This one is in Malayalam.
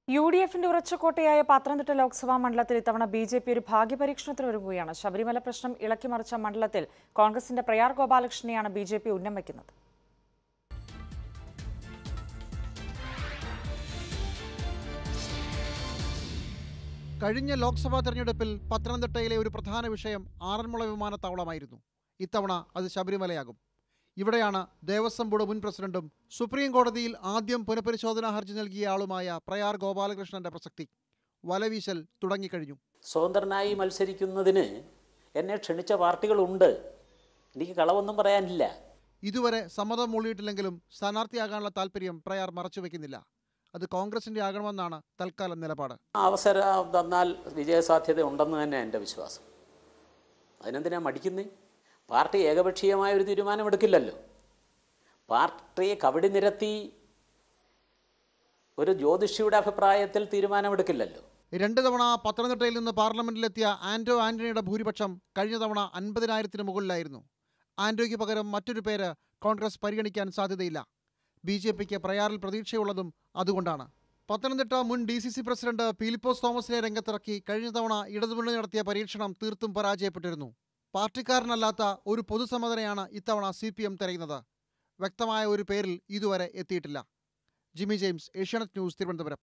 യു ഡി എഫിന്റെ ഉറച്ചക്കോട്ടയായ പത്തനംതിട്ട ലോക്സഭാ മണ്ഡലത്തിൽ ഇത്തവണ ബി ജെ പി ഒരു ഭാഗ്യപരീക്ഷണത്തിന് ഒരുങ്ങുകയാണ് ശബരിമല പ്രശ്നം ഇളക്കിമറിച്ച മണ്ഡലത്തിൽ കോൺഗ്രസിന്റെ പ്രയാർ ഗോപാലകൃഷ്ണനെയാണ് ബി ജെ പി ഉന്നം വയ്ക്കുന്നത് കഴിഞ്ഞ ലോക്സഭാ തെരഞ്ഞെടുപ്പിൽ പത്തനംതിട്ടയിലെ ഒരു പ്രധാന വിഷയം ആറന്മുള വിമാനത്താവളമായിരുന്നു ഇത്തവണ അത് ശബരിമലയാകും ഇവിടെയാണ് ദേവസ്വം ബോർഡ് മുൻ പ്രസിഡന്റും സുപ്രീം കോടതിയിൽ ആദ്യം പുനഃപരിശോധനാ ഹർജി നൽകിയ ആളുമായ പ്രയാർ ഗോപാലകൃഷ്ണന്റെ പ്രസക്തി വലവീശൽ തുടങ്ങിക്കഴിഞ്ഞു സ്വതന്ത്രനായി മത്സരിക്കുന്നതിന് എന്നെ ക്ഷണിച്ച പാർട്ടികളുണ്ട് എനിക്ക് കളവൊന്നും പറയാനില്ല ഇതുവരെ സമ്മതം മൂളിയിട്ടില്ലെങ്കിലും സ്ഥാനാർത്ഥിയാകാനുള്ള താല്പര്യം പ്രയാർ മറച്ചുവെക്കുന്നില്ല അത് കോൺഗ്രസിന്റെ ആകണമെന്നാണ് തൽക്കാലം നിലപാട് അവസരം തന്നാൽ വിജയസാധ്യത ഉണ്ടെന്ന് തന്നെ എൻ്റെ വിശ്വാസം അതിനെന്തിനാ മടിക്കുന്നേ പാർട്ടി ഏകപക്ഷീയമായ ഒരു തീരുമാനമെടുക്കില്ലല്ലോ പാർട്ടിയെ കവടി നിരത്തി ഒരു ജ്യോതിഷിയുടെ അഭിപ്രായത്തിൽ തീരുമാനമെടുക്കില്ലല്ലോ രണ്ട് തവണ പത്തനംതിട്ടയിൽ നിന്ന് പാർലമെന്റിലെത്തിയ ആന്റോ ആന്റണിയുടെ ഭൂരിപക്ഷം കഴിഞ്ഞ തവണ അൻപതിനായിരത്തിന് മുകളിലായിരുന്നു ആന്റോയ്ക്ക് പകരം മറ്റൊരു പേര് കോൺഗ്രസ് പരിഗണിക്കാൻ സാധ്യതയില്ല ബി ജെ പിക്ക് പ്രയാറിൽ പ്രതീക്ഷയുള്ളതും അതുകൊണ്ടാണ് പത്തനംതിട്ട മുൻ D C C president Philipose തോമസിനെ രംഗത്തിറക്കി കഴിഞ്ഞ തവണ ഇടതുമുന്നണി നടത്തിയ പരീക്ഷണം തീർത്തും പരാജയപ്പെട്ടിരുന്നു പാർട്ടിക്കാരനല്ലാത്ത ഒരു പൊതുസമ്മതനെയാണ് ഇത്തവണ സി പി എം തിരയുന്നത് വ്യക്തമായ ഒരു പേരിൽ ഇതുവരെ എത്തിയിട്ടില്ല Jimmy James Asianet News Thiruvananthapuram